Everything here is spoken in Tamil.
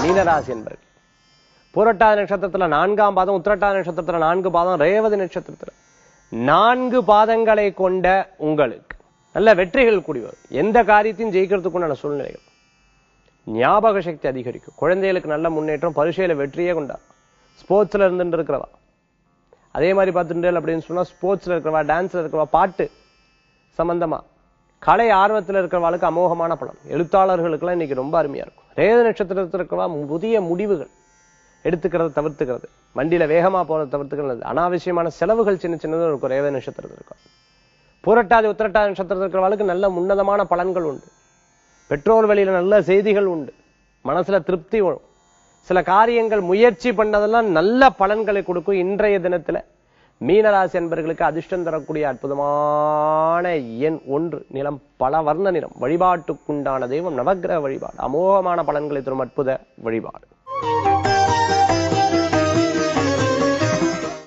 மீனராசி என்பர்கள் புரட்டாதி நட்சத்திரத்துல நான்காம் பாதம் உத்திரட்டாதி நட்சத்திரத்துல நான்கு பாதம் ரேவதி நட்சத்திரத்துல நான்கு பாதங்களை கொண்ட உங்களுக்கு நல்ல வெற்றிகள் கூடி வரும் எந்த காரியத்தையும் ஜெயிக்கிறதுக்குண்டான சூழ்நிலைகள் ஞாபக சக்தி அதிகரிக்கும் குழந்தைகளுக்கு நல்ல முன்னேற்றம் பரீட்சையில வெற்றியே கொண்டா ஸ்போர்ட்ஸ்ல இருந்துட்டு இருக்கிறவா அதே மாதிரி பார்த்துட்டு அப்படின்னு சொன்னா ஸ்போர்ட்ஸ்ல இருக்கிறவா டான்ஸ்ல இருக்கிறவா பாட்டு சம்பந்தமா கலை ஆர்வத்தில் இருக்கிறவாளுக்கு அமோகமான பலன் எழுத்தாளர்களுக்கெல்லாம் இன்னைக்கு ரொம்ப அருமையா இருக்கும் ரேத நட்சத்திரத்தில் இருக்கிறவா புதிய முடிவுகள் எடுத்துக்கிறத தவிர்த்துக்கிறது வண்டியில வேகமா போறதை தவிர்த்துக்கிறது அனாவசியமான செலவுகள் சின்ன சின்னதாக இருக்கும் ரேவ நட்சத்திரத்தில் இருக்கும் புரட்டாதி உத்திரட்டாதி நட்சத்திரத்தில் இருக்கிறவாளுக்கு நல்ல உன்னதமான பலன்கள் உண்டு பெட்ரோல் வெளியில நல்ல செய்திகள் உண்டு மனசுல திருப்தி வரும் சில காரியங்கள் முயற்சி பண்ணதெல்லாம் நல்ல பலன்களை கொடுக்கும் இன்றைய தினத்துல மீனராசி என்பர்களுக்கு அதிர்ஷ்டம் தரக்கூடிய அற்புதமான எண் ஒன்று நிலம் பல வர்ண நிறம் வழிபாட்டுக்குண்டான தெய்வம் நவக்கிரக வழிபாடு அமோகமான பலன்களை தரும் அற்புத வழிபாடு